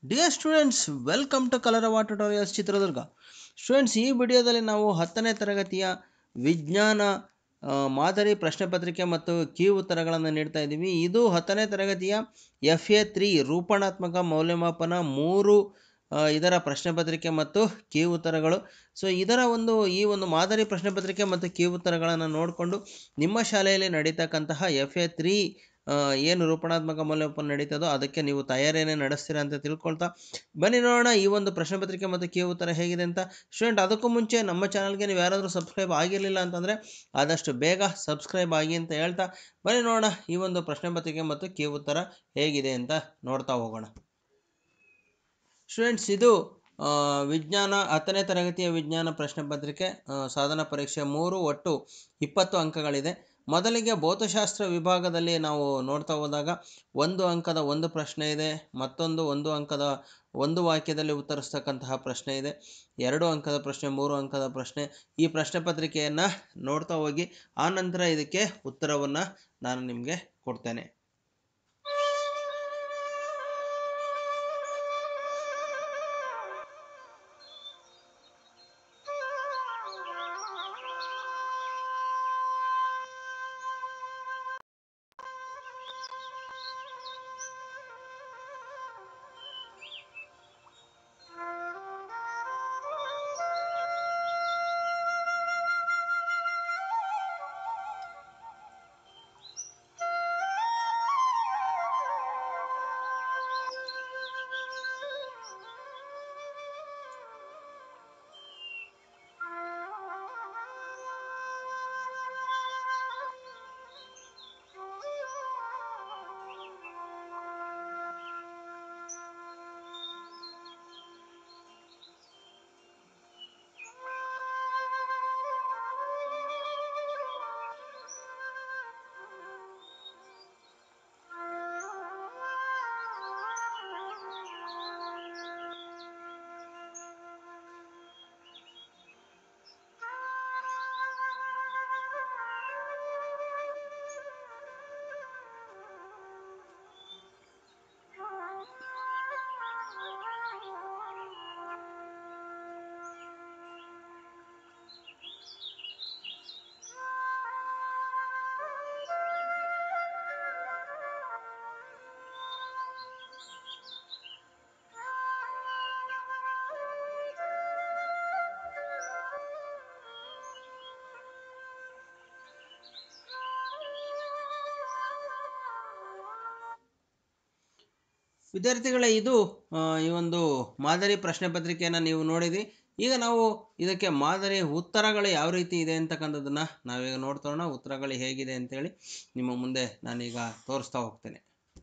dear students welcome to Kalarava tutorials Chitradurga students ಈ ವಿಡಿಯೋದಲ್ಲಿ ನಾವು ಹತ್ತನೇ ತರಗತಿಯ ವಿಜ್ಞಾನ ಆ, ಮಾದರಿ ಪ್ರಶ್ನೆ ಪತ್ರಿಕೆ ಮತ್ತು ಕೀ ಉತ್ತರಗಳನ್ನು ನೀಡ್ತಾ ಇದ್ದೀವಿ ಇದು ಹತ್ತನೇ ತರಗತಿಯ ಎಫ್ ಎ ತ್ರೀ ರೂಪಣಾತ್ಮಕ ಮೌಲ್ಯಮಾಪನ ಮೂರು ಆ, ಇದರ ಪ್ರಶ್ನೆ ಪತ್ರಿಕೆ ಮತ್ತು ಕೀ ಉತ್ತರಗಳು ಸೊ ಇದರ ಒಂದು ಈ ಒಂದು ಮಾದರಿ ಪ್ರಶ್ನೆ ಪತ್ರಿಕೆ ಮತ್ತು ಕೀ ಉತ್ತರಗಳನ್ನು ನೋಡಿಕೊಂಡು ನಿಮ್ಮ ಶಾಲೆಯಲ್ಲಿ ನಡೀತಕ್ಕಂತಹ ಎಫ್ ಎ ತ್ರೀ ಏನು ರೂಪಣಾತ್ಮಕ ಮೌಲ್ಯಮಾಪನ ನಡೀತದೋ ಅದಕ್ಕೆ ನೀವು ತಯಾರಿಯನ್ನೇ ನಡೆಸ್ತೀರಾ ಅಂತ ತಿಳ್ಕೊಳ್ತಾ ಬನ್ನಿ ನೋಡೋಣ ಈ ಒಂದು ಪ್ರಶ್ನೆ ಪತ್ರಿಕೆ ಮತ್ತು ಕೀ ಉತ್ತರ ಹೇಗಿದೆ ಅಂತ ಸ್ಟೂಡೆಂಟ್ ಅದಕ್ಕೂ ಮುಂಚೆ ನಮ್ಮ ಚಾನಲ್ಗೆ ನೀವು ಯಾರಾದರೂ ಸಬ್ಸ್ಕ್ರೈಬ್ ಆಗಿರಲಿಲ್ಲ ಅಂತಂದರೆ ಆದಷ್ಟು ಬೇಗ ಸಬ್ಸ್ಕ್ರೈಬ್ ಆಗಿ ಅಂತ ಹೇಳ್ತಾ ಬನ್ನಿ ನೋಡೋಣ ಈ ಒಂದು ಪ್ರಶ್ನೆ ಪತ್ರಿಕೆ ಮತ್ತು ಕೀ ಉತ್ತರ ಹೇಗಿದೆ ಅಂತ ನೋಡ್ತಾ ಹೋಗೋಣ ಸ್ಟೂಡೆಂಟ್ಸ್ ಇದು ಆ, ವಿಜ್ಞಾನ ಹತ್ತನೇ ತರಗತಿಯ ವಿಜ್ಞಾನ ಪ್ರಶ್ನೆ ಪತ್ರಿಕೆ ಆ, ಸಾಧನ ಪರೀಕ್ಷೆ ಮೂರು ಒಟ್ಟು ಇಪ್ಪತ್ತು ಅಂಕಗಳಿದೆ ಮೊದಲಿಗೆ ಭೌತಶಾಸ್ತ್ರ ವಿಭಾಗದಲ್ಲಿ ನಾವು ನೋಡ್ತಾ ಹೋದಾಗ ಒಂದು ಅಂಕದ ಒಂದು ಪ್ರಶ್ನೆ ಇದೆ ಮತ್ತೊಂದು ಒಂದು ಅಂಕದ ಒಂದು ವಾಕ್ಯದಲ್ಲಿ ಉತ್ತರಿಸ್ತಕ್ಕಂತಹ ಪ್ರಶ್ನೆ ಇದೆ ಎರಡು ಅಂಕದ ಪ್ರಶ್ನೆ ಮೂರು ಅಂಕದ ಪ್ರಶ್ನೆ ಈ ಪ್ರಶ್ನೆ ಪತ್ರಿಕೆಯನ್ನು ನೋಡ್ತಾ ಹೋಗಿ ಆ ನಂತರ ಇದಕ್ಕೆ ಉತ್ತರವನ್ನು ನಾನು ನಿಮಗೆ ಕೊಡ್ತೇನೆ ವಿದ್ಯಾರ್ಥಿಗಳೇ ಇದು ಆ, ಈ ಒಂದು ಮಾದರಿ ಪ್ರಶ್ನೆ ಪತ್ರಿಕೆಯನ್ನು ನೀವು ನೋಡಿದಿ ಈಗ ನಾವು ಇದಕ್ಕೆ ಮಾದರಿ ಉತ್ತರಗಳು ಯಾವ ರೀತಿ ಇದೆ ಅಂತಕ್ಕಂಥದ್ದನ್ನು ನಾವೀಗ ನೋಡ್ತೋಣ ಉತ್ತರಗಳು ಹೇಗಿದೆ ಅಂತೇಳಿ ನಿಮ್ಮ ಮುಂದೆ ನಾನೀಗ ತೋರಿಸ್ತಾ ಹೋಗ್ತೇನೆ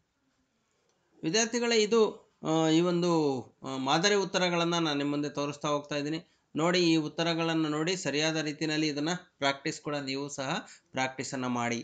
ವಿದ್ಯಾರ್ಥಿಗಳೇ ಇದು ಆ, ಈ ಒಂದು ಆ, ಮಾದರಿ ಉತ್ತರಗಳನ್ನು ನಾನು ನಿಮ್ಮ ಮುಂದೆ ತೋರಿಸ್ತಾ ಹೋಗ್ತಾ ಇದ್ದೀನಿ ನೋಡಿ ಈ ಉತ್ತರಗಳನ್ನು ನೋಡಿ ಸರಿಯಾದ ರೀತಿಯಲ್ಲಿ ಇದನ್ನು ಪ್ರಾಕ್ಟೀಸ್ ಕೂಡ ನೀವು ಸಹ ಪ್ರಾಕ್ಟೀಸನ್ನು ಮಾಡಿ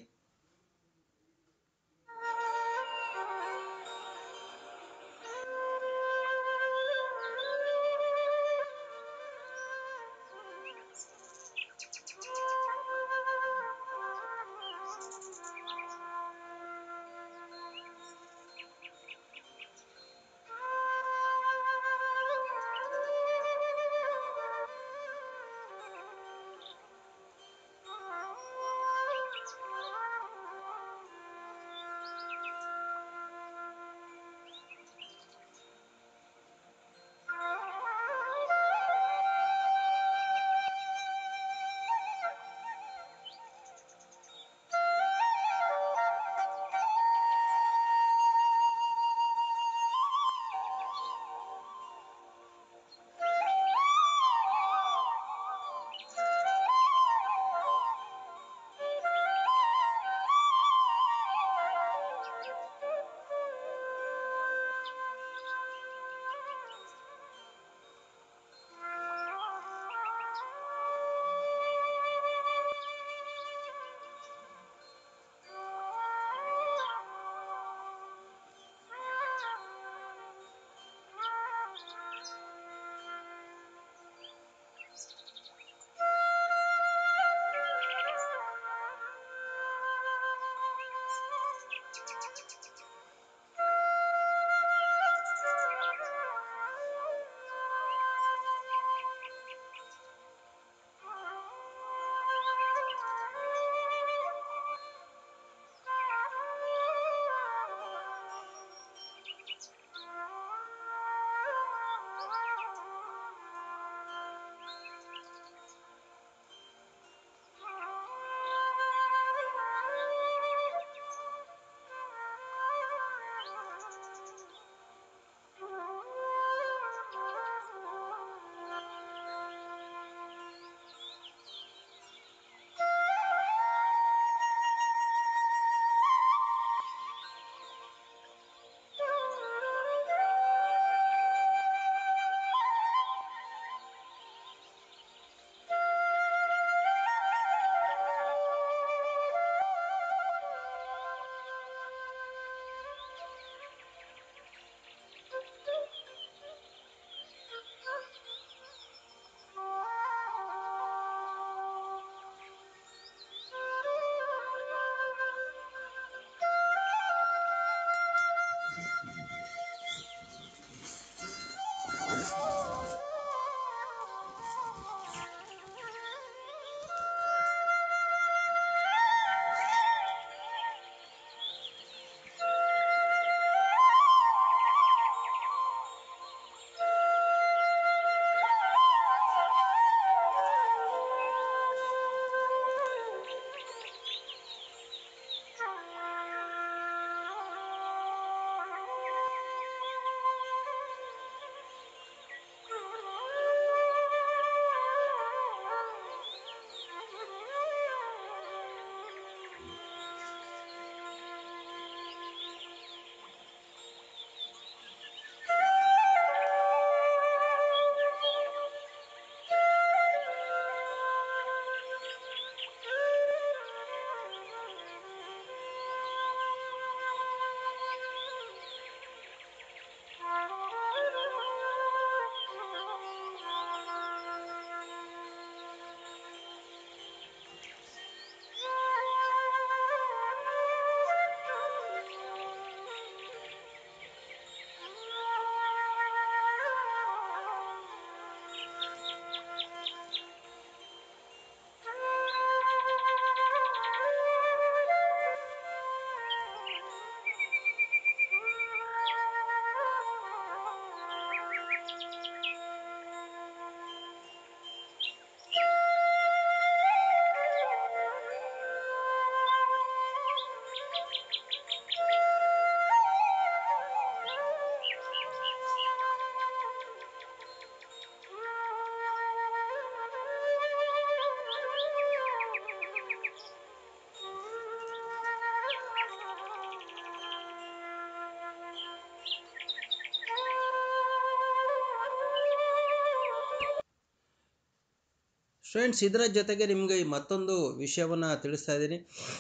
ಸ್ಟೂಡೆಂಟ್ಸ್ ಇದರ ಜೊತೆಗೆ ನಿಮಗೆ ಮತ್ತೊಂದು ವಿಷಯವನ್ನು ತಿಳಿಸ್ತಾ ಇದ್ದೀನಿ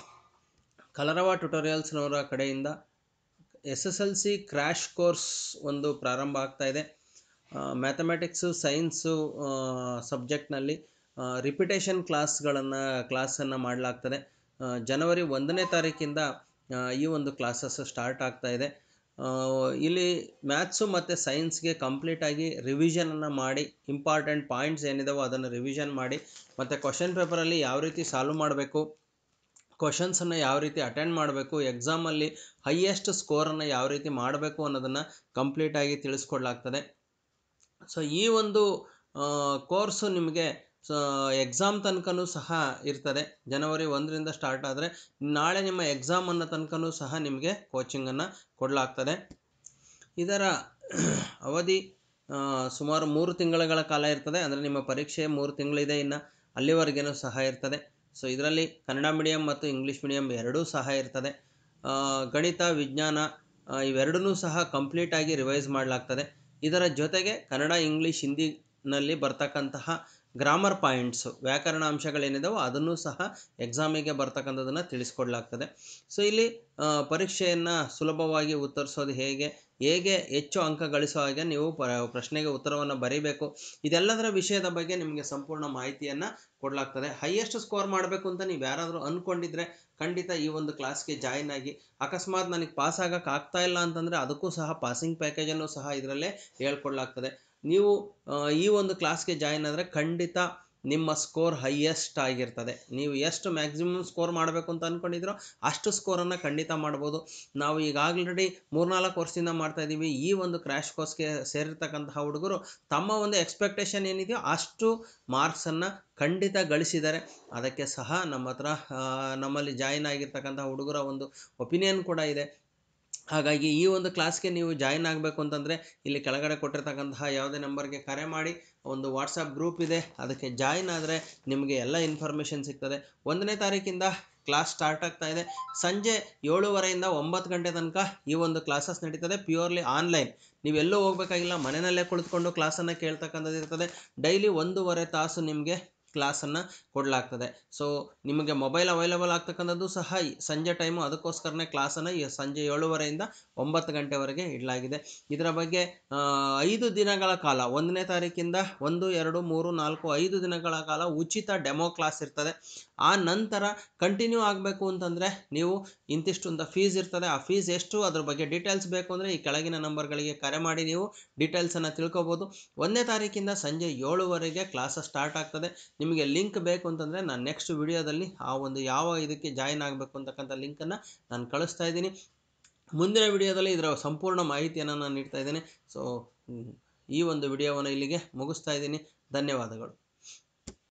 ಕಲರವ ಟ್ಯುಟೋರಿಯಲ್ಸ್ನವರ ಕಡೆಯಿಂದ S S L C crash course ಒಂದು ಪ್ರಾರಂಭ ಆಗ್ತಾ ಇದೆ ಮ್ಯಾಥಮೆಟಿಕ್ಸು ಸೈನ್ಸು ಸಬ್ಜೆಕ್ಟ್ನಲ್ಲಿ ರಿಪಿಟೇಷನ್ ಕ್ಲಾಸ್ಗಳನ್ನು ಕ್ಲಾಸನ್ನು ಮಾಡಲಾಗ್ತದೆ ಆ, ಜನವರಿ ಒಂದನೇ ತಾರೀಕಿಂದ ಆ, ಈ ಒಂದು ಕ್ಲಾಸಸ್ ಸ್ಟಾರ್ಟ್ ಆಗ್ತಾ ಇದೆ ಆ, ಇಲ್ಲಿ ಮ್ಯಾಥ್ಸು ಮತ್ತು ಸೈನ್ಸ್ಗೆ ಕಂಪ್ಲೀಟಾಗಿ ರಿವಿಷನನ್ನು ಮಾಡಿ ಇಂಪಾರ್ಟೆಂಟ್ ಪಾಯಿಂಟ್ಸ್ ಏನಿದಾವೋ ಅದನ್ನು ರಿವಿಷನ್ ಮಾಡಿ ಮತ್ತು ಕ್ವಶನ್ ಪೇಪರಲ್ಲಿ ಯಾವ ರೀತಿ ಸಾಲ್ವ್ ಮಾಡಬೇಕು ಕ್ವಶನ್ಸನ್ನು ಯಾವ ರೀತಿ ಅಟೆಂಡ್ ಮಾಡಬೇಕು ಎಕ್ಸಾಮಲ್ಲಿ ಹೈಯೆಸ್ಟ್ ಸ್ಕೋರನ್ನು ಯಾವ ರೀತಿ ಮಾಡಬೇಕು ಅನ್ನೋದನ್ನು ಕಂಪ್ಲೀಟಾಗಿ ತಿಳಿಸ್ಕೊಡ್ಲಾಗ್ತದೆ ಸೊ ಈ ಒಂದು ಕೋರ್ಸು ನಿಮಗೆ ಸೊ ಎಕ್ಸಾಮ್ ತನಕನೂ ಸಹ ಇರ್ತದೆ ಜನವರಿ ಒಂದರಿಂದ ಸ್ಟಾರ್ಟ್ ಆದರೆ ನಾಳೆ ನಿಮ್ಮ ಎಕ್ಸಾಮ್ ಅನ್ನೋ ತನಕನೂ ಸಹ ನಿಮಗೆ ಕೋಚಿಂಗನ್ನು ಕೊಡಲಾಗ್ತದೆ ಇದರ ಅವಧಿ ಆ, ಸುಮಾರು ಮೂರು ತಿಂಗಳುಗಳ ಕಾಲ ಇರ್ತದೆ ಅಂದರೆ ನಿಮ್ಮ ಪರೀಕ್ಷೆ ಮೂರು ತಿಂಗಳಿದೆ ಇನ್ನು ಅಲ್ಲಿವರೆಗೇನೂ ಸಹ ಇರ್ತದೆ ಸೊ ಇದರಲ್ಲಿ ಕನ್ನಡ ಮೀಡಿಯಂ ಮತ್ತು ಇಂಗ್ಲೀಷ್ ಮೀಡಿಯಂ ಎರಡೂ ಸಹ ಇರ್ತದೆ ಆ, ಗಣಿತ ವಿಜ್ಞಾನ ಆ, ಇವೆರಡನ್ನೂ ಸಹ ಕಂಪ್ಲೀಟಾಗಿ ರಿವೈಸ್ ಮಾಡಲಾಗ್ತದೆ ಇದರ ಜೊತೆಗೆ ಕನ್ನಡ ಇಂಗ್ಲೀಷ್ ಹಿಂದಿನಲ್ಲಿ ಬರ್ತಕ್ಕಂತಹ ಗ್ರಾಮರ್ ಪಾಯಿಂಟ್ಸು ವ್ಯಾಕರಣ ಅಂಶಗಳೇನಿದಾವೋ ಅದನ್ನು ಸಹ ಎಕ್ಸಾಮಿಗೆ ಬರ್ತಕ್ಕಂಥದ್ದನ್ನು ತಿಳಿಸ್ಕೊಡ್ಲಾಗ್ತದೆ ಸೊ ಇಲ್ಲಿ ಆ, ಪರೀಕ್ಷೆಯನ್ನು ಸುಲಭವಾಗಿ ಉತ್ತರಿಸೋದು ಹೇಗೆ ಹೇಗೆ ಹೆಚ್ಚು ಅಂಕ ಗಳಿಸೋ ಹಾಗೆ ನೀವು ಪ ಪ್ರಶ್ನೆಗೆ ಉತ್ತರವನ್ನು ಬರೀಬೇಕು ಇದೆಲ್ಲದರ ವಿಷಯದ ಬಗ್ಗೆ ನಿಮಗೆ ಸಂಪೂರ್ಣ ಮಾಹಿತಿಯನ್ನು ಕೊಡಲಾಗ್ತದೆ ಹೈಯೆಸ್ಟ್ ಸ್ಕೋರ್ ಮಾಡಬೇಕು ಅಂತ ನೀವು ಯಾರಾದರೂ ಅಂದ್ಕೊಂಡಿದ್ರೆ ಖಂಡಿತ ಈ ಒಂದು ಕ್ಲಾಸ್ಗೆ ಜಾಯಿನ್ ಆಗಿ ಅಕಸ್ಮಾತ್ ನನಗೆ ಪಾಸ್ ಆಗಕ್ಕೆ ಆಗ್ತಾ ಇಲ್ಲ ಅಂತಂದರೆ ಅದಕ್ಕೂ ಸಹ ಪಾಸಿಂಗ್ ಪ್ಯಾಕೇಜನ್ನು ಸಹ ಇದರಲ್ಲೇ ಹೇಳ್ಕೊಡ್ಲಾಗ್ತದೆ ನೀವು ಆ, ಈ ಒಂದು ಕ್ಲಾಸ್ಗೆ ಜಾಯಿನ್ ಆದರೆ ಖಂಡಿತ ನಿಮ್ಮ ಸ್ಕೋರ್ ಹೈಯೆಸ್ಟ್ ಆಗಿರ್ತದೆ ನೀವು ಎಷ್ಟು ಮ್ಯಾಕ್ಸಿಮಮ್ ಸ್ಕೋರ್ ಮಾಡಬೇಕು ಅಂತ ಅಂದ್ಕೊಂಡಿದ್ರೋ ಅಷ್ಟು ಸ್ಕೋರನ್ನು ಖಂಡಿತ ಮಾಡ್ಬೋದು ನಾವು ಈಗ ಆಲ್ರೆಡಿ ಮೂರ್ನಾಲ್ಕು ವರ್ಷದಿಂದ ಮಾಡ್ತಾ ಇದ್ದೀವಿ ಈ ಒಂದು ಕ್ರ್ಯಾಶ್ ಕೋರ್ಸ್ಗೆ ಸೇರಿರ್ತಕ್ಕಂತಹ ಹುಡುಗರು ತಮ್ಮ ಒಂದು ಎಕ್ಸ್ಪೆಕ್ಟೇಷನ್ ಏನಿದೆಯೋ ಅಷ್ಟು ಮಾರ್ಕ್ಸನ್ನು ಖಂಡಿತ ಗಳಿಸಿದ್ದಾರೆ ಅದಕ್ಕೆ ಸಹ ನಮ್ಮ ಹತ್ರ ಆ, ನಮ್ಮಲ್ಲಿ ಜಾಯಿನ್ ಆಗಿರ್ತಕ್ಕಂಥ ಹುಡುಗರ ಒಂದು ಒಪಿನಿಯನ್ ಕೂಡ ಇದೆ ಹಾಗಾಗಿ ಈ ಒಂದು ಕ್ಲಾಸ್ಗೆ ನೀವು ಜಾಯಿನ್ ಆಗಬೇಕು ಅಂತಂದರೆ ಇಲ್ಲಿ ಕೆಳಗಡೆ ಕೊಟ್ಟಿರ್ತಕ್ಕಂತಹ ಯಾವುದೇ ನಂಬರ್ಗೆ ಕರೆ ಮಾಡಿ ಒಂದು ವಾಟ್ಸಪ್ ಗ್ರೂಪ್ ಇದೆ ಅದಕ್ಕೆ ಜಾಯಿನ್ ಆದರೆ ನಿಮಗೆ ಎಲ್ಲ ಇನ್ಫಾರ್ಮೇಷನ್ ಸಿಗ್ತದೆ ಒಂದನೇ ತಾರೀಕಿಂದ ಕ್ಲಾಸ್ ಸ್ಟಾರ್ಟ್ ಆಗ್ತಾ ಇದೆ ಸಂಜೆ ಏಳುವರೆಯಿಂದ ಒಂಬತ್ತು ಗಂಟೆ ತನಕ ಈ ಒಂದು ಕ್ಲಾಸಸ್ ನಡೀತದೆ ಪ್ಯೂರ್ಲಿ ಆನ್ಲೈನ್ ನೀವೆಲ್ಲೂ ಹೋಗಬೇಕಾಗಿಲ್ಲ ಮನೆಯಲ್ಲೇ ಕುಳಿತುಕೊಂಡು ಕ್ಲಾಸನ್ನು ಕೇಳ್ತಕ್ಕಂಥದ್ದು ಇರ್ತದೆ ಡೈಲಿ ಒಂದೂವರೆ ತಾಸು ನಿಮಗೆ ಕ್ಲಾಸನ್ನು ಕೊಡಲಾಗ್ತದೆ ಸೊ ನಿಮಗೆ ಮೊಬೈಲ್ ಅವೈಲೇಬಲ್ ಆಗ್ತಕ್ಕಂಥದ್ದು ಸಹ ಈ ಸಂಜೆ ಟೈಮು ಅದಕ್ಕೋಸ್ಕರನೇ ಕ್ಲಾಸನ್ನು ಈ ಸಂಜೆ ಏಳುವರೆಯಿಂದ ಒಂಬತ್ತು ಗಂಟೆವರೆಗೆ ಇಡಲಾಗಿದೆ ಇದರ ಬಗ್ಗೆ ಆ, ಐದು ದಿನಗಳ ಕಾಲ ಒಂದನೇ ತಾರೀಕಿಂದ ಒಂದು ಎರಡು ಮೂರು ನಾಲ್ಕು ಐದು ದಿನಗಳ ಕಾಲ ಉಚಿತ ಡೆಮೋ ಕ್ಲಾಸ್ ಇರ್ತದೆ ಆ ನಂತರ ಕಂಟಿನ್ಯೂ ಆಗಬೇಕು ಅಂತಂದರೆ ನೀವು ಇಂತಿಷ್ಟು ಅಂತ ಫೀಸ್ ಇರ್ತದೆ ಆ ಫೀಸ್ ಎಷ್ಟು ಅದ್ರ ಬಗ್ಗೆ ಡೀಟೇಲ್ಸ್ ಬೇಕು ಅಂದರೆ ಈ ಕೆಳಗಿನ ನಂಬರ್ಗಳಿಗೆ ಕರೆ ಮಾಡಿ ನೀವು ಡೀಟೇಲ್ಸನ್ನು ತಿಳ್ಕೊಬೋದು ಒಂದನೇ ತಾರೀಕಿಂದ ಸಂಜೆ ಏಳುವರೆಗೆ ಕ್ಲಾಸ ಸ್ಟಾರ್ಟ್ ಆಗ್ತದೆ ನಿಮಗೆ ಲಿಂಕ್ ಬೇಕು ಅಂತಂದರೆ ನಾನು ನೆಕ್ಸ್ಟ್ ವಿಡಿಯೋದಲ್ಲಿ ಆ ಒಂದು ಯಾವ ಇದಕ್ಕೆ ಜಾಯಿನ್ ಆಗಬೇಕು ಅಂತಕ್ಕಂಥ ಲಿಂಕನ್ನು ನಾನು ಕಳಿಸ್ತಾ ಇದ್ದೀನಿ ಮುಂದಿನ ವಿಡಿಯೋದಲ್ಲಿ ಇದರ ಸಂಪೂರ್ಣ ಮಾಹಿತಿಯನ್ನು ನಾನು ನೀಡ್ತಾ ಇದ್ದೇನೆ ಸೊ ಈ ಒಂದು ವಿಡಿಯೋವನ್ನು ಇಲ್ಲಿಗೆ ಮುಗಿಸ್ತಾ ಇದ್ದೀನಿ ಧನ್ಯವಾದಗಳು